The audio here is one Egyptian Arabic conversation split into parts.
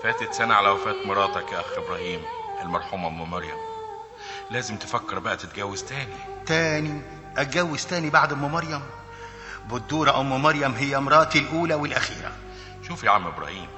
فاتت سنة على وفاة مراتك يا أخ إبراهيم المرحومة أم مريم لازم تفكر بقى تتجوز تاني تاني اتجوز تاني بعد ام مريم بالدورة ام مريم هي مراتي الاولى والاخيرة شوف يا عم إبراهيم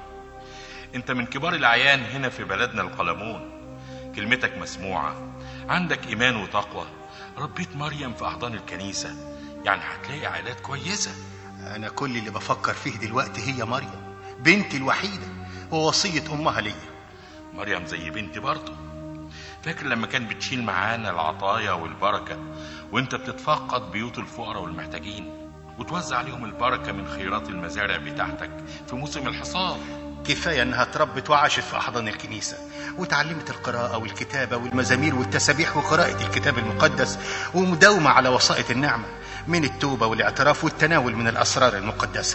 أنت من كبار الأعيان هنا في بلدنا القلمون كلمتك مسموعة عندك إيمان وتقوى ربيت مريم في أحضان الكنيسة يعني هتلاقي عائلات كويسة انا كل اللي بفكر فيه دلوقتي هي مريم بنتي الوحيدة ووصية امها ليا مريم زي بنتي برضه فاكر لما كان بتشيل معانا العطايا والبركة وانت بتتفقد بيوت الفقراء والمحتاجين وتوزع عليهم البركة من خيرات المزارع بتاعتك في موسم الحصاد كفاية انها اتربت وعاشت في احضان الكنيسة وتعلمت القراءة والكتابة والمزامير والتسابيح وقراءة الكتاب المقدس ومداومة على وسائط النعمة من التوبة والاعتراف والتناول من الاسرار المقدسة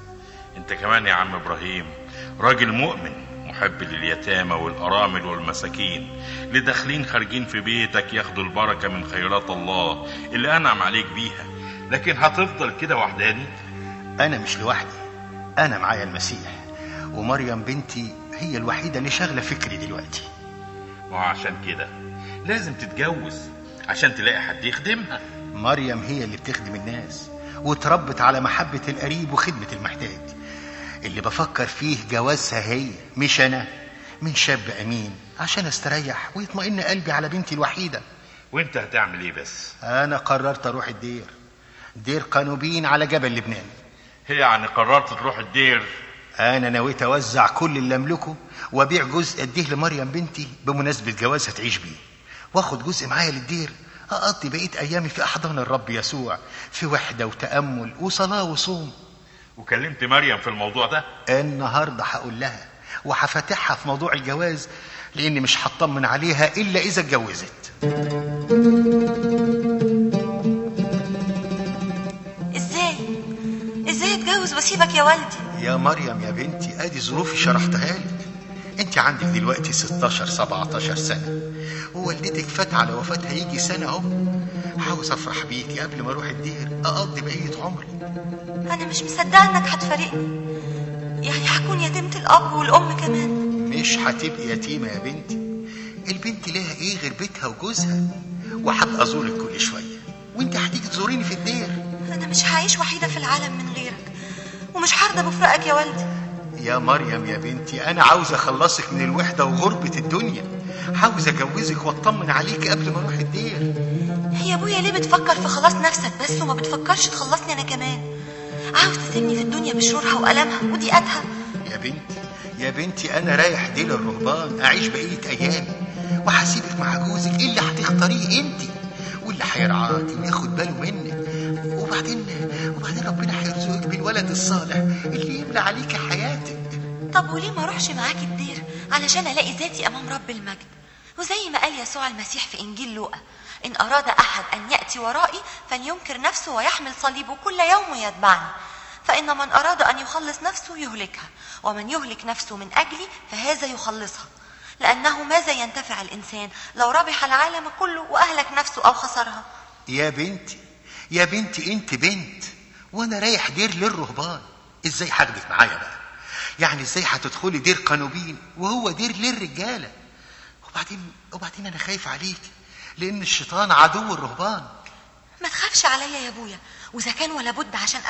انت كمان يا عم ابراهيم راجل مؤمن محب لليتامى والارامل والمساكين اللي داخلين خارجين في بيتك ياخدوا البركه من خيرات الله اللي انعم عليك بيها لكن هتفضل كده وحداني انا مش لوحدي انا معايا المسيح ومريم بنتي هي الوحيدة اللي شاغلة فكري دلوقتي ما هو عشان كده لازم تتجوز عشان تلاقي حد يخدمها مريم هي اللي بتخدم الناس وتربت على محبة القريب وخدمة المحتاج اللي بفكر فيه جوازها هي مش أنا من شاب أمين عشان استريح ويطمئن قلبي على بنتي الوحيدة وانت هتعمل ايه بس أنا قررت أروح الدير دير قانوبين على جبل لبنان هي يعني قررت تروح الدير أنا نويت أوزع كل اللي أملكه وأبيع جزء أديه لمريم بنتي بمناسبة جوازها تعيش بيه وآخد جزء معايا للدير أقضي بقية أيامي في أحضان الرب يسوع في وحدة وتأمل وصلاة وصوم وكلمت مريم في الموضوع ده النهاردة هقول لها وهفتحها في موضوع الجواز لأني مش هطمن عليها إلا إذا اتجوزت ازاي ازاي اتجوز واسيبك يا والدي يا مريم يا بنتي ادي ظروفي شرحتها لك انت عندك دلوقتي 16 17 سنة ووالدتك فات على وفاتها يجي سنة اهو عاوز افرح بيكي قبل ما اروح الدير اقضي بقية عمري انا مش مصدقه انك هتفارقني يعني هكون يتيمة الاب والام كمان مش هتبقي يتيمة يا بنتي البنت ليها ايه غير بيتها وجوزها وهبقى ازورك كل شوية وانت هتيجي تزوريني في الدير انا مش هعيش وحيده في العالم من غيرك ومش هرضى بفراقك يا والدي يا مريم يا بنتي انا عاوز اخلصك من الوحدة وغربة الدنيا عاوز اجوزك واطمن عليك قبل ما اروح الدير يا ابويا ليه بتفكر في خلاص نفسك بس وما بتفكرش تخلصني انا كمان عاوز تسيبني في الدنيا بشرورها والامها وضيقتها يا بنتي يا بنتي انا رايح دير الرهبان اعيش بقيه ايامي وهسيبك مع جوزك اللي هتختاريه انت واللي هيرعاكي وياخد باله منك وبعدين وبعدين ربنا هيرزقك بالولد الصالح اللي يملى عليكي حياتك طب وليه ما اروحش معاك الدير علشان الاقي ذاتي امام رب المجد وزي ما قال يسوع المسيح في انجيل لوقا ان اراد احد ان ياتي ورائي فلينكر نفسه ويحمل صليبه كل يوم يتبعني فان من اراد ان يخلص نفسه يهلكها ومن يهلك نفسه من اجلي فهذا يخلصها لانه ماذا ينتفع الانسان لو ربح العالم كله واهلك نفسه او خسرها يا بنتي يا بنتي انت بنت وانا رايح دير للرهبان ازاي هاخدك معايا بقى يعني ازاي هتدخلي دير قانوبين وهو دير للرجاله وبعدين وبعدين انا خايف عليك لان الشيطان عدو الرهبان ما تخافش عليا يا ابويا واذا كان ولا بد عشان